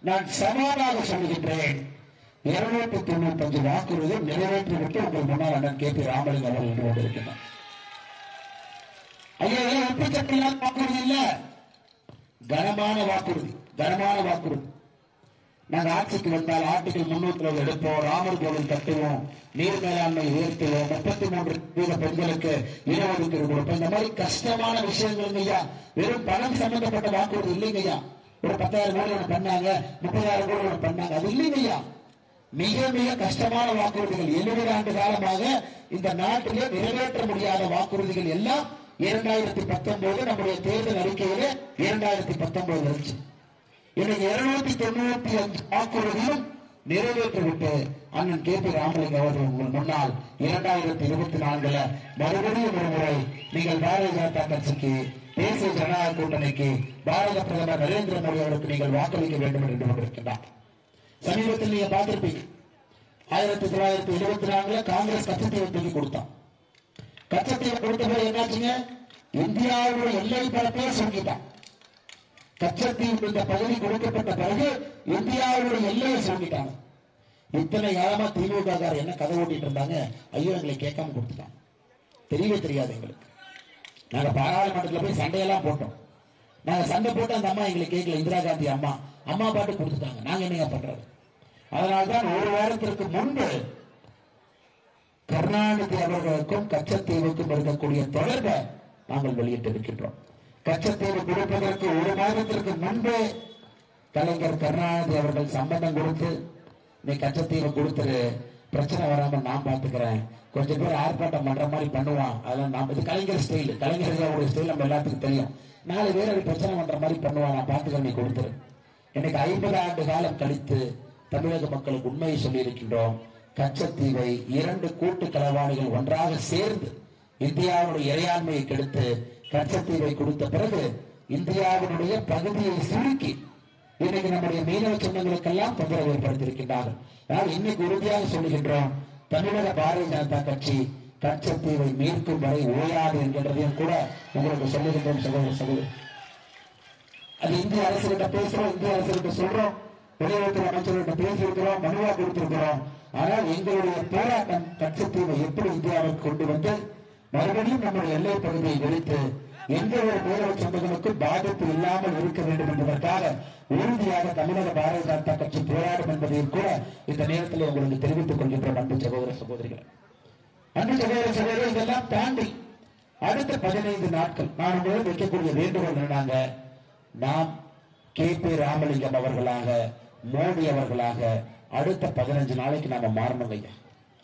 நான் சவாலாக சொல்கின்றேன் இருநூத்தி தொண்ணூத்தி அஞ்சு வாக்குறுதியை நிறைவேற்றிவிட்டு உங்கள் முன்னாள் அண்ணன் கே பி ராமலிங்கம் அவர்கள் இருந்து கொண்டிருக்கிறார் ஐயா இதெல்லாம் உப்பு சட்டை இல்லாத வாக்குறுதி இல்ல கனமான வாக்குறுதி கனமான வாக்குறுதி நாங்க ஆட்சிக்கு வந்தால் ஆர்டிகல் முன்னூத்தி எடுப்போம் ராமர் கோவில் கட்டுவோம் நீர் மேலாண்மை உயர்த்துவோம் முப்பத்தி மூன்று வீத பெண்களுக்கு இடஒதுக்கீடு கொடுப்போம் இந்த மாதிரி கஷ்டமான விஷயங்கள் ஐயா வெறும் பணம் சம்பந்தப்பட்ட வாக்குறுதி இல்லைங்க ஐயா ஒரு பத்தாயிரம் கோடி ஒன்று பண்ணாங்க முப்பதாயிரம் கோடி ஒன்று பண்ணாங்க அது இல்லைங்க ஐயா மிக மிக கஷ்டமான வாக்குறுதிகள் எழுபது ஆண்டு காலமாக இந்த நாட்டிலே நிறைவேற்ற முடியாத வாக்குறுதிகள் எல்லாம் இரண்டாயிரத்தி பத்தொன்பது நம்முடைய தேர்தல் அறிக்கையில இரண்டாயிரத்தி பத்தொன்பது இருந்துச்சு இன்னைக்கு இருநூத்தி தொண்ணூத்தி அஞ்சு வாக்குறுதியும் நிறைவேற்றிவிட்டு அண்ணன் கே பி ராமலிங்கம் அவர்கள் உங்கள் முன்னால் இரண்டாயிரத்தி இருபத்தி நான்குல மறுபடியும் ஒரு முறை நீங்கள் பாரதிய ஜனதா கட்சிக்கு தேசிய ஜனநாயக கூட்டணிக்கு பாரத பிரதமர் நரேந்திர மோடி அவருக்கு நீங்கள் வாக்களிக்க வேண்டும் என்று கொண்டிருக்கின்றார் சமீபத்தில் நீங்க பார்த்திருப்பீங்க ஆயிரத்தி தொள்ளாயிரத்தி எழுபத்தி நான்குல காங்கிரஸ் கட்சத்தீவை தூக்கி கொடுத்தான் கச்சத்தீவை கொடுத்த பிறகு என்னாச்சுங்க இந்தியாவுடைய எல்லை பரப்பே சொல்லிட்டான் கச்சத்தீவு இந்த பகுதி கொடுக்கப்பட்ட பிறகு இந்தியாவுடைய எல்லையை சொல்லிட்டாங்க இத்தனை காலமா திமுக காரர் என்ன கதை ஓட்டிட்டு இருந்தாங்க ஐயோ எங்களை கேட்காம கொடுத்துட்டாங்க தெரியவே தெரியாது எங்களுக்கு நாங்க பாராளுமன்றத்துல போய் சண்டையெல்லாம் போட்டோம் நாங்க சண்டை போட்டு அந்த அம்மா எங்களை கேட்கல இந்திரா காந்தி அம்மா அம்மா பாட்டு கொடுத்துட்டாங்க நாங்க என்னங்க பண்றது அதனால்தான் ஒரு வாரத்திற்கு முன்பு கருணாநிதி அவர்களுக்கும் கச்சத்தீவுக்கும் இருக்கக்கூடிய தொடர்பை நாங்கள் வெளியிட்டிருக்கின்றோம் கச்சத்தீவு கொடுப்பதற்கு ஒரு மாதத்திற்கு முன்பே கலைஞர் கருணாநிதி அவர்கள் சம்பந்தம் கொடுத்து நீ கச்சத்தீவை கொடுத்துரு பிரச்சனை வராம நான் பாத்துக்கிறேன் கொஞ்சம் பேர் ஆர்ப்பாட்டம் பண்ற மாதிரி பண்ணுவான் அதெல்லாம் நாம் இது கலைஞர் ஸ்டைல் கலைஞர் ஐயாவுடைய ஸ்டைல் நம்ம எல்லாத்துக்கும் தெரியும் நாலு பேர் அது பிரச்சனை பண்ற மாதிரி பண்ணுவான் நான் பாத்துக்கிறேன் நீ கொடுத்துரு இன்னைக்கு ஐம்பது ஆண்டு காலம் கழித்து தமிழக மக்களுக்கு உண்மையை சொல்லி இருக்கின்றோம் கச்சத்தீவை இரண்டு கூட்டு களவாணிகள் ஒன்றாக சேர்ந்து இந்தியாவுடைய இறையாண்மையை கெடுத்து கச்சத்தீவை கொடுத்த பிறகு இந்தியாவினுடைய பகுதியை சுருக்கி இன்னைக்கு நம்முடைய மீனவ சொந்தங்களுக்கெல்லாம் தொந்தரவு ஏற்படுத்தியிருக்கின்றார்கள் ஆனால் இன்னைக்கு உறுதியாக சொல்லுகின்றோம் தமிழக பாரதிய ஜனதா கட்சி கச்சத்தீவை மீட்கும் வரை ஓயாது என்கின்றதையும் கூட உங்களுக்கு சொல்லுகின்றோம் சகோதர சகோதரி அது இந்திய அரசுகிட்ட பேசுறோம் இந்திய அரசுகிட்ட சொல்றோம் வெளியுறவுத்துறை அமைச்சர்கிட்ட பேசியிருக்கிறோம் மனுவா கொடுத்திருக்கிறோம் ஆனால் எங்களுடைய போராட்டம் கச்சத்தீவை எப்படி இந்தியாவுக்கு கொண்டு வந்து மறுபடியும் நம்முடைய எல்லை பகுதியை விரித்து எந்த ஒரு மீனவ சொந்தங்களுக்கும் பாதிப்பு இல்லாமல் இருக்க வேண்டும் என்பதற்காக உறுதியாக தமிழக பாரதிய ஜனதா கட்சி போராடும் என்பதையும் கூட இந்த நேரத்தில் உங்களுக்கு தெரிவித்துக் கொள்கின்றோம் அன்பு சகோதர சகோதரிகள் அன்பு சகோதர சகோதரி இதெல்லாம் தாண்டி அடுத்த பதினைந்து நாட்கள் நான் உங்களிடம் வைக்கக்கூடிய வேண்டுகோள் என்னன்னாங்க நாம் கே பி ராமலிங்கம் அவர்களாக மோடி அவர்களாக அடுத்த பதினஞ்சு நாளைக்கு நாம மாறணும் ஐயா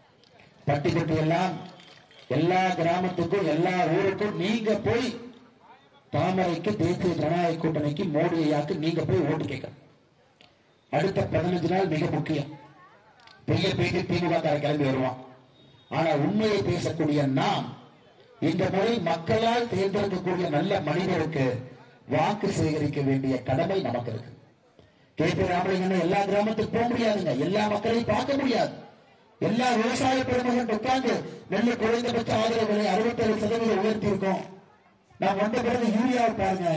பட்டி பட்டி எல்லாம் எல்லா கிராமத்துக்கும் எல்லா ஊருக்கும் நீங்க போய் தாமரைக்கு தேசிய ஜனநாயக கூட்டணிக்கு மோடி ஐயாக்கு நீங்க போய் ஓட்டு கேட்கணும் அடுத்த பதினஞ்சு நாள் மிக முக்கியம் பெரிய பேட்டி திமுக காரன் கிளம்பி வருவான் ஆனா உண்மையை பேசக்கூடிய நாம் இந்த முறை மக்களால் தேர்ந்தெடுக்கக்கூடிய நல்ல மனிதருக்கு வாக்கு சேகரிக்க வேண்டிய கடமை நமக்கு இருக்கு கே பி ராமலிங்கம் எல்லா கிராமத்துக்கு போக முடியாதுங்க எல்லா மக்களையும் பார்க்க முடியாது எல்லா விவசாய பெருமகன் உட்கார்ந்து நெல்லு குறைந்தபட்ச ஆதரவு விலை அறுபத்தேழு சதவீதம் உயர்த்தி இருக்கோம் நான் வந்த பிறகு யூரியா பாருங்க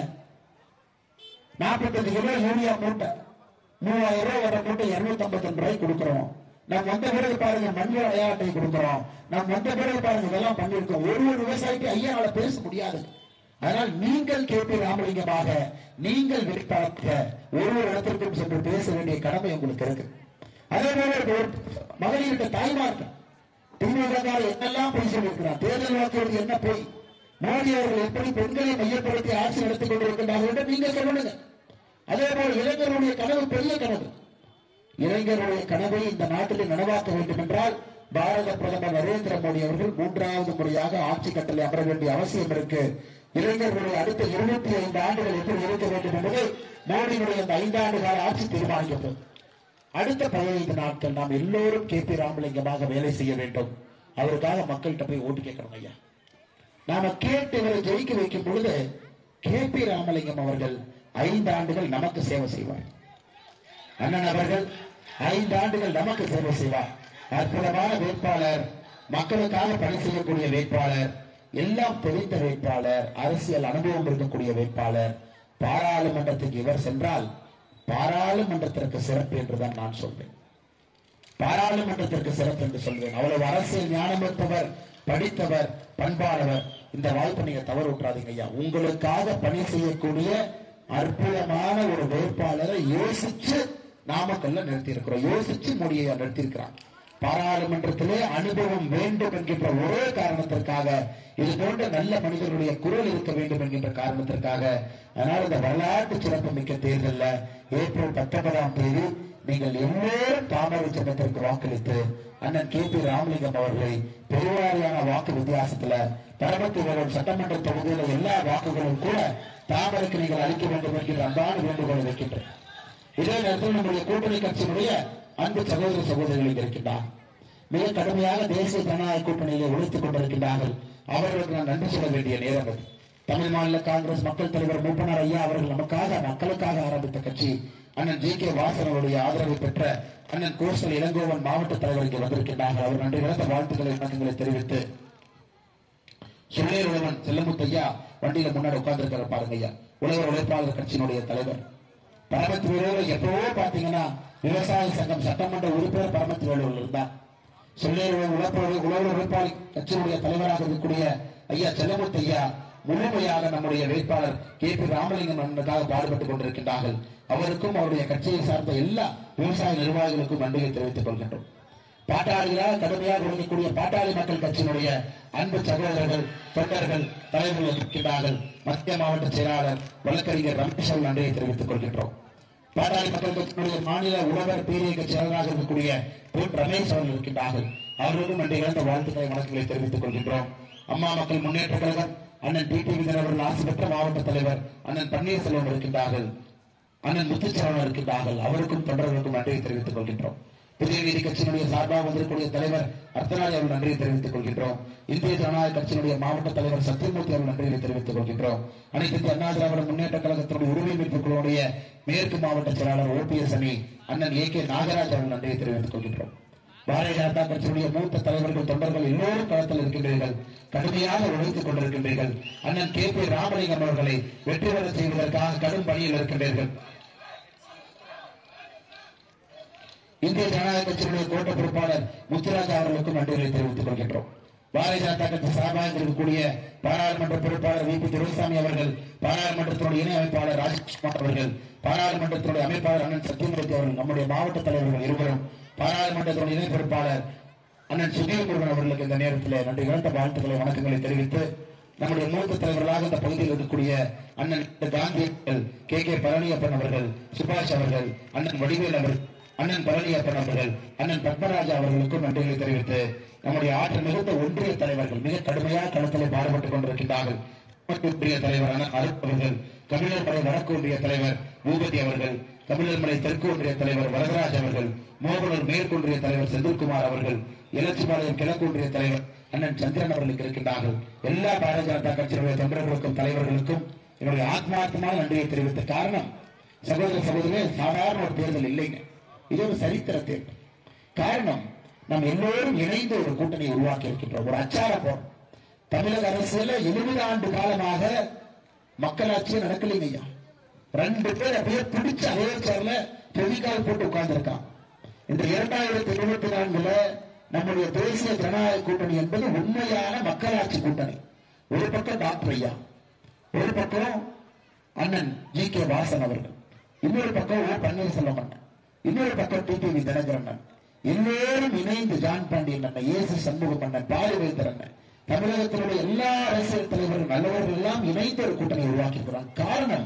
நாற்பத்தஞ்சு கிலோ யூரியா மூட்டை மூவாயிரம் ரூபாய் வர மூட்டை இருநூத்தி ஐம்பத்தி ரூபாய் கொடுக்குறோம் நாம் வந்த பிறகு பாருங்க மண்வள அடையாட்டை கொடுக்குறோம் நாம் வந்த பிறகு பாருங்க இதெல்லாம் பண்ணிருக்கோம் ஒரு ஒரு விவசாயிக்கு ஐயாவால பேச முடியாது அதனால் நீங்கள் கே பி ராமலிங்கமாக நீங்கள் வெளிப்பாக்க ஒரு ஒரு இடத்திற்கும் சென்று பேச வேண்டிய கடமை உங்களுக்கு இருக்கு அதே போல ஒரு மகளிர்கிட்ட தாய்மார்கள் திமுக என்னெல்லாம் பொய் சொல்லியிருக்கிறார் தேர்தல் வாக்குறுதி என்ன பொய் மோடி அவர்கள் எப்படி பெண்களை மையப்படுத்தி ஆட்சி நடத்திக் கொண்டிருக்கிறார்கள் என்று நீங்க சொல்லுங்க அதே போல் இளைஞர்களுடைய கனவு பெரிய கனவு இளைஞர்களுடைய கனவை இந்த நாட்டில் நனவாக்க வேண்டும் என்றால் பாரத பிரதமர் நரேந்திர மோடி அவர்கள் மூன்றாவது முறையாக ஆட்சி கட்டளை அமர வேண்டிய அவசியம் இருக்கு இளைஞர்களுடைய அடுத்த இருபத்தி ஐந்து ஆண்டுகள் எப்படி இருக்க வேண்டும் என்பதை மோடியுடைய இந்த ஐந்தாண்டு கால ஆட்சி தீர்மானிக்கப்படும் அடுத்த பதினைந்து நாட்கள் நாம் எல்லோரும் கே பி ராமலிங்கமாக வேலை செய்ய வேண்டும் அவருக்காக மக்கள்கிட்ட போய் ஓட்டு கேட்கணும் ஐயா நாம கேட்டு இவரை ஜெயிக்க வைக்கும் பொழுது கே பி ராமலிங்கம் அவர்கள் ஐந்து ஆண்டுகள் நமக்கு சேவை செய்வார் அண்ணன் அவர்கள் ஐந்து ஆண்டுகள் நமக்கு சேவை செய்வார் அற்புதமான வேட்பாளர் மக்களுக்காக பணி செய்யக்கூடிய வேட்பாளர் எல்லாம் தெரிந்த வேட்பாளர் அரசியல் அனுபவம் இருக்கக்கூடிய வேட்பாளர் பாராளுமன்றத்துக்கு இவர் சென்றால் பாராளுமன்றத்திற்கு சிறப்பு என்றுதான் நான் சொல்வேன் பாராளுமன்றத்திற்கு சிறப்பு என்று சொல்வேன் அவ்வளவு அரசியல் ஞானமிருப்பவர் படித்தவர் பண்பாளவர் இந்த வாய்ப்பை நீங்க தவறு விட்டுறாதீங்க ஐயா உங்களுக்காக பணி செய்யக்கூடிய அற்புதமான ஒரு வேட்பாளரை யோசிச்சு நாமக்கல்ல நிறுத்தி இருக்கிறோம் யோசிச்சு மோடியை நிறுத்தி இருக்கிறான் பாராளுமன்றத்திலே அனுபவம் வேண்டும் என்கின்ற ஒரே காரணத்திற்காக இது போன்ற நல்ல மனிதர்களுடைய குரல் இருக்க வேண்டும் என்கின்ற காரணத்திற்காக அதனால இந்த வரலாற்று சிறப்பு மிக்க தேர்தல்ல ஏப்ரல் பத்தொன்பதாம் தேதி நீங்கள் எல்லோரும் தாமரை சின்னத்திற்கு வாக்களித்து அண்ணன் கே பி ராமலிங்கம் அவர்களை பெருவாரியான வாக்கு வித்தியாசத்துல பரமத்தி வேலூர் சட்டமன்ற தொகுதியில எல்லா வாக்குகளும் கூட தாமரைக்கு நீங்கள் அளிக்க வேண்டும் என்கிற அன்பான வேண்டுகோளை வைக்கின்றேன் இதே நேரத்தில் நம்முடைய கூட்டணி கட்சியினுடைய அன்பு சகோதர சகோதரிகள் இருக்கின்றார் மிக கடுமையாக தேசிய ஜனநாயக கூட்டணியிலே உழைத்துக் கொண்டிருக்கின்றார்கள் அவர்களுக்கு நான் நன்றி சொல்ல வேண்டிய நேரம் அது தமிழ் மாநில காங்கிரஸ் மக்கள் தலைவர் மூப்பனார் ஐயா அவர்கள் நமக்காக மக்களுக்காக ஆரம்பித்த கட்சி அண்ணன் ஜி கே வாசன் அவருடைய ஆதரவை பெற்ற அண்ணன் கோசல் இளங்கோவன் மாவட்ட தலைவர் இங்கே வந்திருக்கின்றார்கள் அவர் நன்றி விளத்த வாழ்த்துக்களை வணக்கங்களை தெரிவித்து சுள்ளேர் உழவன் செல்லமுத்தையா வண்டியில முன்னாடி உட்கார்ந்து பாருங்க ஐயா உழவர் உழைப்பாளர் கட்சியினுடைய தலைவர் பரமத்தி வேலூர் எப்பவோ பாத்தீங்கன்னா விவசாய சங்கம் சட்டமன்ற உறுப்பினர் பரமத்தி வேலூர்ல இருந்தார் சொல்லேர் உழைப்பு உழவர் உழைப்பாளர் கட்சியினுடைய தலைவராக இருக்கக்கூடிய ஐயா செல்லமுத்து ஐயா முழுமையாக நம்முடைய வேட்பாளர் கே பி ராமலிங்கம் அண்ணனுக்காக பாடுபட்டுக் கொண்டிருக்கின்றார்கள் அவருக்கும் அவருடைய கட்சியை சார்ந்த எல்லா விவசாய நிர்வாகிகளுக்கும் நன்றியை தெரிவித்துக் கொள்கின்றோம் பாட்டாளிகளாக கடுமையாக உழைக்கக்கூடிய பாட்டாளி மக்கள் கட்சியினுடைய அன்பு சகோதரர்கள் தொண்டர்கள் தலைவர்கள் இருக்கின்றார்கள் மத்திய மாவட்ட செயலாளர் வழக்கறிஞர் ரமேஷ் அவர்கள் நன்றியை தெரிவித்துக் கொள்கின்றோம் பாட்டாளி மக்கள் கட்சியினுடைய மாநில உழவர் பேரியக்க செயலராக இருக்கக்கூடிய பொன் ரமேஷ் அவர்கள் இருக்கின்றார்கள் அவர்களுக்கும் நன்றி இழந்த வாழ்த்துக்களை வணக்கங்களை தெரிவித்துக் கொள்கின்றோம் அம்மா மக்கள் முன்னேற்ற கழகம் அண்ணன் டி டி விஜயன் அவர்கள் ஆசி பெற்ற மாவட்ட தலைவர் அண்ணன் பன்னீர்செல்வம் இருக்கின்றார்கள் அண்ணன் முத்துச்சரவன் இருக்கின்றார்கள் அவருக்கும் தொண்டர்களுக்கும் நன்றியை தெரிவித்துக் கொள்கின்றோம் புதிய நீதி கட்சியினுடைய சார்பாக வந்திருக்கூடிய தலைவர் அர்த்தநாளி அவர்கள் நன்றியை தெரிவித்துக் கொள்கின்றோம் இந்திய ஜனநாயக கட்சியினுடைய மாவட்ட தலைவர் சத்தியமூர்த்தி அவர்கள் நன்றியை தெரிவித்துக் கொள்கின்றோம் அனைத்து இந்திய அண்ணா திராவிட முன்னேற்ற கழகத்தினுடைய உரிமை மீட்புக் குழுவுடைய மேற்கு மாவட்ட செயலாளர் ஓபிஎஸ் அணி அண்ணன் ஏ கே நாகராஜ் அவர்கள் நன்றியை தெரிவித்துக் கொள்கின்றோம் பாரதிய ஜனதா கட்சியினுடைய மூத்த தலைவர்கள் தொண்டர்கள் எல்லோரும் களத்தில் இருக்கின்றீர்கள் கடுமையாக உழைத்துக் கொண்டிருக்கின்றீர்கள் அண்ணன் கே பி ராமலிங்கம் அவர்களை வெற்றி பெற செய்வதற்காக கடும் பணியில் இருக்கின்றீர்கள் இந்திய ஜனநாயக கட்சியினுடைய கோட்ட பொறுப்பாளர் முத்துராஜா அவர்களுக்கும் நன்றிகளை தெரிவித்துக் கொள்கின்றோம் பாரதிய ஜனதா கட்சி சார்பாக இருக்கக்கூடிய பாராளுமன்ற பொறுப்பாளர் வி பி துரைசாமி அவர்கள் பாராளுமன்றத்தினுடைய இணை அமைப்பாளர் ராஜேஷ்குமார் அவர்கள் பாராளுமன்றத்தினுடைய அமைப்பாளர் அண்ணன் சத்தியமூர்த்தி அவர்கள் நம்முடைய மாவட்ட தலைவர்கள் இருவரும் பாராளுமன்றத்தினுடைய இணை பொறுப்பாளர் அண்ணன் சுதீர் முருகன் அவர்களுக்கு இந்த நேரத்தில் நன்றி இழந்த வாழ்த்துக்களை வணக்கங்களை தெரிவித்து நம்முடைய மூத்த தலைவர்களாக இந்த பகுதியில் இருக்கக்கூடிய அண்ணன் காந்தி அவர்கள், கே கே பழனியப்பன் அவர்கள் சுபாஷ் அவர்கள் அண்ணன் வடிவேல் அவர்கள் அண்ணன் பழனியப்பன் அவர்கள் அண்ணன் பத்மராஜா அவர்களுக்கும் நன்றிகளை தெரிவித்து நம்முடைய ஆற்றல் மிகுந்த ஒன்றிய தலைவர்கள் மிக கடுமையாக களத்தில் பாடுபட்டுக் கொண்டிருக்கின்றார்கள் ஒன்றிய தலைவர் அண்ணன் அருப் அவர்கள் தமிழர் மலை வடக்கு ஒன்றிய தலைவர் பூபதி அவர்கள் தமிழர் மலை தெற்கு ஒன்றிய தலைவர் வரதராஜ் அவர்கள் மோகனூர் மேற்கு ஒன்றிய தலைவர் செந்தில்குமார் அவர்கள் எலச்சிபாளையம் கிழக்கு ஒன்றிய தலைவர் அண்ணன் சந்திரன் அவர்களுக்கு இருக்கின்றார்கள் எல்லா பாரதிய ஜனதா கட்சியினுடைய தொண்டர்களுக்கும் தலைவர்களுக்கும் என்னுடைய ஆத்மார்த்தமான நன்றியை தெரிவித்த காரணம் சகோதர சகோதரே சாதாரண ஒரு தேர்தல் இல்லைங்க இது ஒரு சரித்திர தேர்தல் காரணம் நாம் எல்லோரும் இணைந்து ஒரு கூட்டணியை உருவாக்கி இருக்கின்றோம் ஒரு அச்சார போறோம் தமிழக அரசியல எழுபது ஆண்டு காலமாக மக்களாட்சியே நடக்கலைங்க ஐயா ரெண்டு பேர் அப்படியே பிடிச்ச அதே சேர்ல பெவிகால் போட்டு உட்கார்ந்திருக்கான் இந்த இரண்டாயிரத்தி இருபத்தி நான்குல நம்முடைய தேசிய ஜனநாயக கூட்டணி என்பது உண்மையான மக்களாட்சி கூட்டணி ஒரு பக்கம் டாக்டர் ஐயா ஒரு பக்கம் அண்ணன் ஜி கே வாசன் அவர்கள் இன்னொரு பக்கம் ஓ பன்னீர்செல்வம் அண்ணன் இன்னொரு பக்கம் டிடிவி தினகரன் அண்ணன் எல்லோரும் இணைந்து ஜான் பாண்டியன் அண்ணன் ஏசு சண்முகம் அண்ணன் பாலுவேந்தர் அண்ணன் தமிழகத்தினுடைய எல்லா அரசியல் தலைவர்கள் நல்லவர்கள் எல்லாம் இணைந்து ஒரு கூட்டணி உருவாக்கி இருக்கிறாங்க காரணம்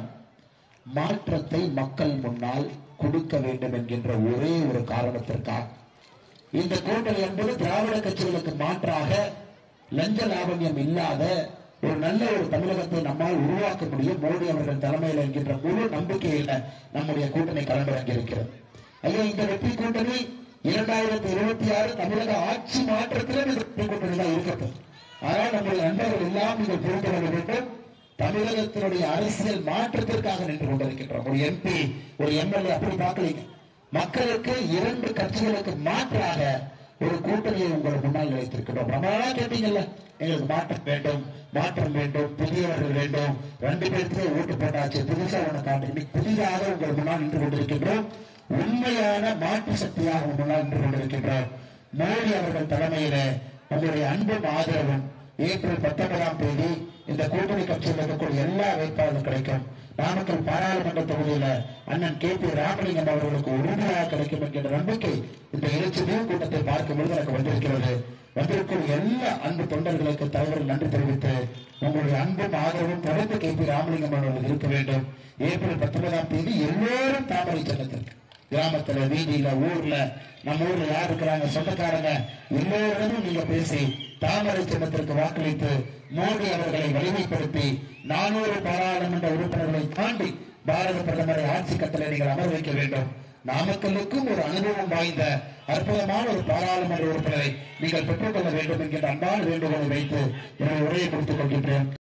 மாற்றத்தை மக்கள் முன்னால் கொடுக்க வேண்டும் என்கின்ற ஒரே ஒரு காரணத்திற்காக இந்த கூட்டணி என்பது திராவிட கட்சிகளுக்கு மாற்றாக லஞ்ச லாவண்யம் இல்லாத ஒரு நல்ல ஒரு தமிழகத்தை நம்மால் உருவாக்க முடியும் மோடி அவர்கள் தலைமையில் என்கின்ற முழு நம்பிக்கையில நம்முடைய கூட்டணி களமிறங்கி இருக்கிறது ஐயா இந்த வெற்றி கூட்டணி இரண்டாயிரத்தி இருபத்தி ஆறு தமிழக ஆட்சி மாற்றத்திலும் இந்த வெற்றி கூட்டணி தான் இருக்கிறது ஆனால் நம்முடைய நண்பர்கள் எல்லாம் நீங்கள் புரிந்து கொள்ள வேண்டும் தமிழகத்தினுடைய அரசியல் மாற்றத்திற்காக நின்று கொண்டிருக்கின்றோம் ஒரு எம்பி ஒரு எம்எல்ஏ அப்படி பார்க்கலீங்க மக்களுக்கு இரண்டு கட்சிகளுக்கு மாற்றாக ஒரு கூட்டணியை உங்கள் முன்னால் வைத்திருக்கிறோம் பிரமாணா கேட்டீங்கல்ல எங்களுக்கு மாற்றம் வேண்டும் மாற்றம் வேண்டும் புதியவர்கள் வேண்டும் ரெண்டு பேருக்குமே ஓட்டு போட்டாச்சு புதுசா ஒண்ணு காட்டு புதிதாக உங்கள் முன்னால் நின்று கொண்டிருக்கின்றோம் உண்மையான மாற்று சக்தியாக உங்கள் முன்னால் நின்று கொண்டிருக்கின்றோம் மோடி அவர்கள் தலைமையில உங்களுடைய அன்பும் ஆதரவும் ஏப்ரல் பத்தொன்பதாம் தேதி இந்த கூட்டணி கட்சியில் இருக்கக்கூடிய எல்லா வேட்பாளர்களும் கிடைக்கும் நாமக்கல் பாராளுமன்ற தொகுதியில அண்ணன் கே பி ராமலிங்கம் அவர்களுக்கு உறுதியாக கிடைக்கும் என்கிற நம்பிக்கை இந்த எழுச்சி தீவு கூட்டத்தை பார்க்கும் பொழுது எனக்கு வந்திருக்கிறது வந்திருக்கும் எல்லா அன்பு தொண்டர்களுக்கு தலைவர்கள் நன்றி தெரிவித்து உங்களுடைய அன்பும் ஆதரவும் தொடர்ந்து கே பி ராமலிங்கம் அவர்கள் இருக்க வேண்டும் ஏப்ரல் பத்தொன்பதாம் தேதி எல்லோரும் தாமரை செல்லத்திற்கு கிராமத்துல வீதியில ஊர்ல நம்ம ஊர்ல யார் இருக்கிறாங்க சொந்தக்காரங்க எல்லோரிடமும் நீங்க பேசி தாமரை சின்னத்திற்கு வாக்களித்து மோடி அவர்களை வலிமைப்படுத்தி நானூறு பாராளுமன்ற உறுப்பினர்களை தாண்டி பாரத பிரதமரை ஆட்சி கட்டளை நீங்கள் அமர வைக்க வேண்டும் நாமக்கல்லுக்கும் ஒரு அனுபவம் வாய்ந்த அற்புதமான ஒரு பாராளுமன்ற உறுப்பினரை நீங்கள் பெற்றுக்கொள்ள வேண்டும் என்கின்ற அன்பான வேண்டுகோளை வைத்து என்னுடைய உரையை கொடுத்துக் கொள்கின்றேன்